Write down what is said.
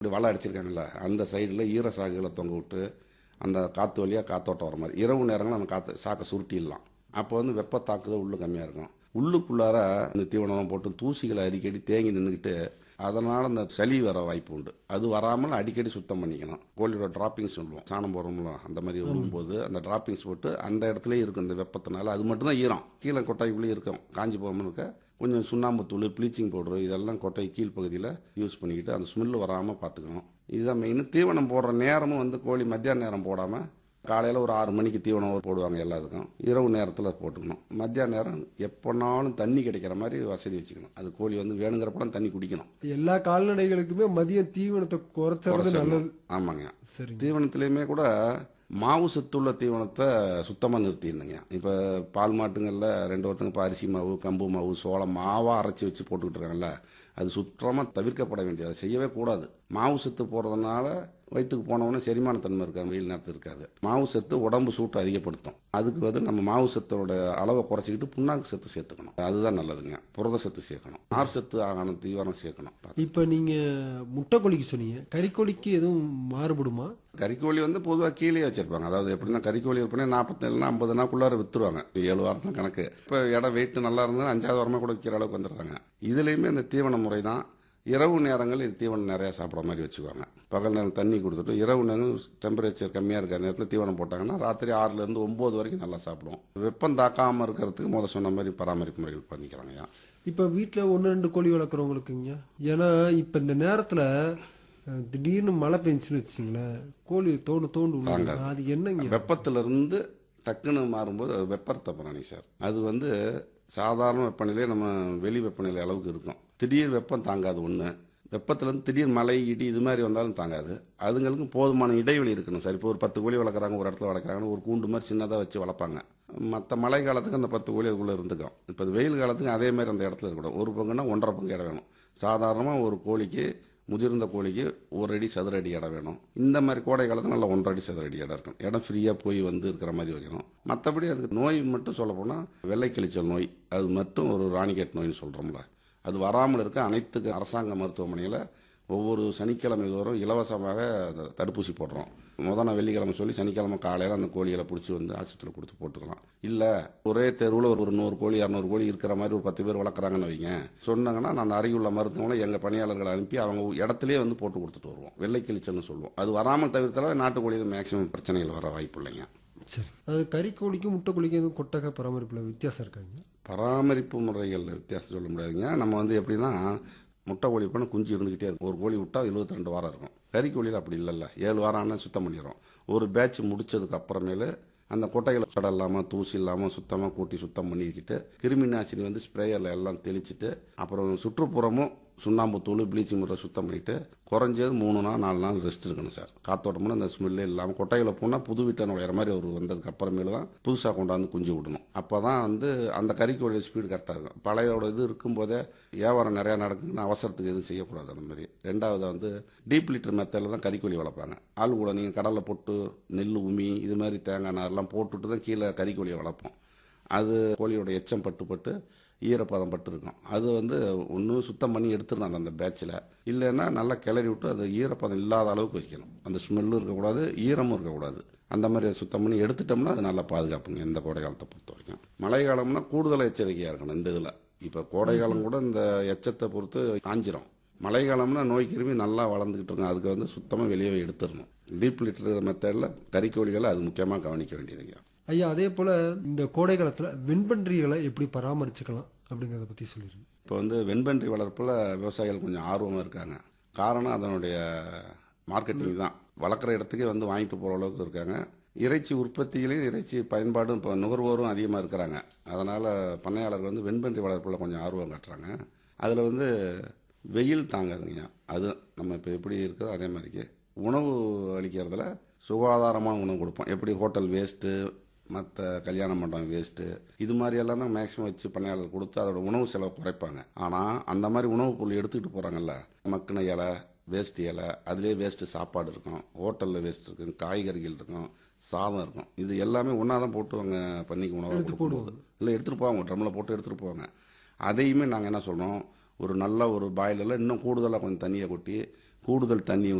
இப்படி வலை அடிச்சிருக்காங்கல்ல அந்த சைடில் ஈர சாகுகளை தொங்க விட்டு அந்த காற்று வழியாக காத்தோட்டம் வர மாதிரி இரவு நேரங்களில் அந்த காற்று சாக்கை சுருட்டிடலாம் அப்போ வந்து வெப்ப தாக்குதல் உள்ளு கம்மியாக இருக்கும் உள்ளுக்குள்ளார இந்த தீவனம் போட்டு தூசிகளை அடிக்கடி தேங்கி நின்றுக்கிட்டு அதனால் அந்த சளி வர வாய்ப்பு உண்டு அது வராமல் அடிக்கடி சுத்தம் பண்ணிக்கணும் கோழியோட டிராப்பிங்ஸ் சொல்லுவோம் சாணம் போடுறோம்ல அந்த மாதிரி விழும்போது அந்த டிராப்பிங்ஸ் போட்டு அந்த இடத்துல இருக்கும் இந்த வெப்பத்தினால அது மட்டும் தான் ஈரம் கீழே கொட்டாய்க்குள்ளேயே இருக்கும் காஞ்சி போகாமல் இருக்க கொஞ்சம் சுண்ணாம்பு தூள் ப்ளீச்சிங் பவுடர் இதெல்லாம் கொட்டை கீழ் பகுதியில் யூஸ் பண்ணிக்கிட்டு அந்த ஸ்மெல் வராமல் பார்த்துக்கணும் இதுதான் மெயின் தீவனம் போடுற நேரமும் வந்து கோழி மத்தியான நேரம் போடாமல் காலையில் ஒரு ஆறு மணிக்கு தீவனம் போடுவாங்க எல்லாத்துக்கும் இரவு நேரத்தில் போட்டுக்கணும் மத்தியான நேரம் எப்போனாலும் தண்ணி கிடைக்கிற மாதிரி வசதி வச்சுக்கணும் அது கோழி வந்து வேணுங்கிறப்பலாம் தண்ணி குடிக்கணும் எல்லா கால்நடைகளுக்குமே மதியம் தீவனத்தை குறைச்சறது நல்லது ஆமாங்க சரி தீவனத்திலையுமே கூட மாவு சத்துள்ள தீவனத்தை சுத்தமாக நிறுத்திடணுங்க இப்போ பால் மாட்டுங்களில் ரெண்டு ஒருத்தங்க இப்போ அரிசி மாவு கம்பு மாவு சோளம் மாவாக அரைச்சி வச்சு போட்டுக்கிட்டு இருக்காங்கல்ல அது சுத்தமாக தவிர்க்கப்பட வேண்டியது அதை செய்யவே கூடாது மாவு சத்து போடுறதுனால வயிற்றுக்கு போனவொடனே செரிமானத்தன்மை இருக்காது வெயில் நேரத்தில் இருக்காது மாவு சத்து உடம்பு சூட்டை அதிகப்படுத்தும் அதுக்கு வந்து நம்ம மாவு சத்தோட அளவை குறைச்சிக்கிட்டு புண்ணாக்கு சத்து சேர்த்துக்கணும் அதுதான் நல்லதுங்க புரத சத்து சேர்க்கணும் நார் சத்து ஆகணும் தீவனம் சேர்க்கணும் இப்ப நீங்க முட்டைக்கோழிக்கு சொன்னீங்க கறிக்கோழிக்கு எதுவும் மாறுபடுமா கறிக்கோழி வந்து பொதுவாக கீழே வச்சிருப்பாங்க அதாவது எப்படின்னா கறிக்கோழி விற்பனை நாற்பத்தேழுனா ஐம்பது நாளுக்குள்ளார வித்துருவாங்க ஏழு வாரம் தான் கணக்கு இப்போ இடம் வெயிட் நல்லா இருந்தால் அஞ்சாவது வாரமாக கூட விற்கிற அளவுக்கு வந்துடுறாங்க இதுலேயுமே இந்த தீவன முறை தான் இரவு நேரங்கள் இது தீவனம் நிறையா சாப்பிட்ற மாதிரி வச்சுக்குவாங்க பகல் நேரம் தண்ணி கொடுத்துட்டு இரவு நேரம் டெம்பரேச்சர் கம்மியாக இருக்கிற நேரத்தில் தீவனம் போட்டாங்கன்னா ராத்திரி ஆறுலேருந்து ஒம்பது வரைக்கும் நல்லா சாப்பிடுவோம் வெப்பம் தாக்காமல் இருக்கிறதுக்கு முத சொன்ன மாதிரி பராமரிப்பு முறைகள் பண்ணிக்கிறாங்கய்யா இப்ப வீட்டுல ஒன்னு ரெண்டு கோழி வளர்க்குறவங்களுக்குங்க ஏன்னா இப்ப இந்த நேரத்துல அஹ், திடீர்னு மழை பெஞ்சுன்னு வச்சுங்களேன் கோழி தோண்டு தோண்டு விழுங்க. அது என்னங்க வெப்பத்திலிருந்து டக்குன்னு மாறும்போது அது வெப்பத்த பிராணி சார் அது வந்து சாதாரண வெப்பநிலை நம்ம வெளி வெப்பநிலை அளவுக்கு இருக்கும் திடீர் வெப்பம் தாங்காது ஒன்று வெப்பத்திலேருந்து திடீர் மழை இடி இது மாதிரி வந்தாலும் தாங்காது அதுங்களுக்கு போதுமான இடைவெளி இருக்கணும் சார் இப்போ ஒரு பத்து கோழி வளர்க்குறாங்க ஒரு இடத்துல வளர்க்குறாங்கன்னு ஒரு கூண்டு மாதிரி சின்னதாக வச்சு வளர்ப்பாங்க மற்ற மழை காலத்துக்கு அந்த பத்து கோழி அதுக்குள்ளே இருந்துக்கும் இப்போ அது வெயில் காலத்துக்கு அதே மாதிரி அந்த இடத்துல இருக்கக்கூடாது ஒரு பங்குன்னா ஒன்றரை பங்கு இடம் வேணும் சாதாரணமாக ஒரு கோழிக்கு முதிர்ந்த கோழிக்கு ஒரு அடி சதுர அடி இடம் வேணும் இந்த மாதிரி கோடை காலத்தில் நல்லா ஒன்றரை அடி சதுர அடி இடம் இருக்கும் இடம் ஃப்ரீயாக போய் வந்து இருக்கிற மாதிரி வைக்கணும் மற்றபடி அதுக்கு நோய் மட்டும் சொல்ல போனால் வெள்ளை கிழிச்சல் நோய் அது மட்டும் ஒரு ராணிகேட் நோய்னு சொல்கிறோம்ல அது வராமல் இருக்க அனைத்து அரசாங்க மருத்துவமனையில் ஒவ்வொரு சனிக்கிழமை தோறும் இலவசமாக அந்த தடுப்பூசி போடுறோம் முத நான் வெள்ளிக்கிழமை சொல்லி சனிக்கிழமை காலையில் அந்த கோழிகளை பிடிச்சி வந்து ஆஸ்பத்திரியில் கொடுத்து போட்டுக்கலாம் இல்லை ஒரே தெருவில் ஒரு ஒரு நூறு கோழி இரநூறு கோழி இருக்கிற மாதிரி ஒரு பத்து பேர் வளர்க்குறாங்கன்னு வைங்க சொன்னாங்கன்னா நான் அருகிலுள்ள மருத்துவமனை எங்கள் பணியாளர்களை அனுப்பி அவங்க இடத்துலயே வந்து போட்டு கொடுத்துட்டு வருவோம் வெள்ளை கிழிச்சல்னு சொல்லுவோம் அது வராமல் தவிர்த்தாலே நாட்டுக்கோழியில் மேக்சிமம் பிரச்சனைகள் வர வாய்ப்பு இல்லைங்க சரி அது கறிக்கோழிக்கும் முட்டைக்கோழிக்கும் எதுவும் கொட்டகை பராமரிப்புல வித்தியாசம் இருக்காங்க பராமரிப்பு முறைகள் வித்தியாசம் சொல்ல முடியாதுங்க நம்ம வந்து எப்படின்னா முட்டை கோழி பண்ண குஞ்சு இருந்துக்கிட்டே இருக்கும் ஒரு கோழி விட்டா 72 ரெண்டு வாரம் இருக்கும் கறிக்கோழியில் அப்படி இல்லைல்ல ஏழு வாரம் ஆனால் சுத்தம் பண்ணிடுறோம் ஒரு பேட்ச் முடிச்சதுக்கு அப்புறமேலு அந்த கொட்டைகளை கடை இல்லாமல் தூசி இல்லாமல் சுத்தமாக கூட்டி சுத்தம் பண்ணிக்கிட்டு கிருமி நாசினி வந்து ஸ்ப்ரேயரில் எல்லாம் தெளிச்சிட்டு அப்புறம் சுற்றுப்புறமும் சுண்ணாம்பு தூள் ப்ளீச்சிங் முறை சுத்தம் பண்ணிட்டு குறைஞ்சது மூணு நாள் நாலு நாள் ரெஸ்ட் இருக்கணும் சார் காத்தோட்டமும் அந்த ஸ்மெல்லே இல்லாமல் கொட்டைகளை போனால் புது வீட்டை நுழையிற மாதிரி ஒரு வந்ததுக்கு அப்புறமேலு தான் புதுசாக கொண்டாந்து குஞ்சு விடணும் அப்போ தான் வந்து அந்த கறிக்கோழிய ஸ்பீடு கரெக்டாக இருக்கும் பழையோட இது இருக்கும்போதே வியாபாரம் நிறையா நடக்குதுன்னு அவசரத்துக்கு எதுவும் செய்யக்கூடாது அந்த மாதிரி ரெண்டாவது வந்து டீப் லிட்டர் மெத்தடில் தான் கறிக்கோழி வளர்ப்பாங்க ஆள் கூட நீங்கள் கடலை போட்டு நெல் உமி இது மாதிரி தேங்காய் நார்லாம் போட்டுட்டு தான் கீழே கறிக்கோழியை வளர்ப்போம் அது கோழியோட எச்சம் பட்டு பட்டு ஈரப்பதம் பட்டு இருக்கும் அது வந்து ஒன்று சுத்தம் பண்ணி எடுத்துடணும் அந்த பேட்சில் இல்லைன்னா நல்லா கிளறி விட்டு அது ஈரப்பதம் இல்லாத அளவுக்கு வைக்கணும் அந்த ஸ்மெல்லும் இருக்கக்கூடாது ஈரமும் இருக்கக்கூடாது அந்த மாதிரி சுத்தம் பண்ணி எடுத்துட்டோம்னா அது நல்லா பாதுகாப்புங்க இந்த கோடை காலத்தை பொறுத்த வரைக்கும் மழை காலம்னா கூடுதல் எச்சரிக்கையாக இருக்கணும் இந்த இதில் இப்போ கோடை காலம் கூட இந்த எச்சத்தை பொறுத்து காஞ்சிரும் மழை காலம்னா நோய் கிருமி நல்லா வளர்ந்துக்கிட்டு இருக்கும் அதுக்கு வந்து சுத்தமாக வெளியே எடுத்துடணும் டீப் லிட்டர் மெத்தடில் கறிக்கோழிகளை அது முக்கியமாக கவனிக்க வேண்டியதுங்க ஐயா அதே போல இந்த கோடை காலத்துல வெண்பன்றிகளை எப்படி பராமரிச்சுக்கலாம் அப்படிங்கறத பத்தி சொல்லிருங்க இப்போ வந்து வெண்பன்றி வளர்ப்பில் விவசாயிகள் கொஞ்சம் ஆர்வமாக இருக்காங்க காரணம் அதனுடைய மார்க்கெட்டிங் தான் வளர்க்குற இடத்துக்கே வந்து வாங்கிட்டு போகிற அளவுக்கு இருக்காங்க இறைச்சி உற்பத்தியிலையும் இறைச்சி பயன்பாடும் இப்போ நுகர்வோரும் அதிகமாக இருக்கிறாங்க அதனால் பண்ணையாளர்கள் வந்து வெண்பன்றி வளர்ப்பில் கொஞ்சம் ஆர்வம் காட்டுறாங்க அதில் வந்து வெயில் தாங்காதுங்க அது நம்ம இப்போ எப்படி இருக்குதோ அதே மாதிரிக்கு உணவு அளிக்கிறதுல சுகாதாரமான உணவு கொடுப்போம் எப்படி ஹோட்டல் வேஸ்ட்டு மற்ற கல்யாண மண்டபம் வேஸ்ட்டு இது மாதிரி எல்லாம் தான் மேக்ஸிமம் வச்சு பண்ணையாளர் கொடுத்து அதோட உணவு செலவு குறைப்பாங்க ஆனால் அந்த மாதிரி உணவுப் பொருள் எடுத்துக்கிட்டு போகிறாங்கல்ல மக்கின இலை வேஸ்ட் இலை அதுலேயே வேஸ்ட்டு சாப்பாடு இருக்கும் ஹோட்டலில் வேஸ்ட் இருக்கும் காய்கறிகள் இருக்கும் சாதம் இருக்கும் இது எல்லாமே ஒன்றா தான் போட்டு அவங்க பண்ணிக்கு உணவு போடுவோம் இல்லை எடுத்துகிட்டு போவாங்க ட்ரம்மில் போட்டு எடுத்துகிட்டு போவாங்க அதையுமே நாங்கள் என்ன சொல்கிறோம் ஒரு நல்ல ஒரு பாயிலில் இன்னும் கூடுதலாக கொஞ்சம் தண்ணியை கொட்டி கூடுதல் தண்ணி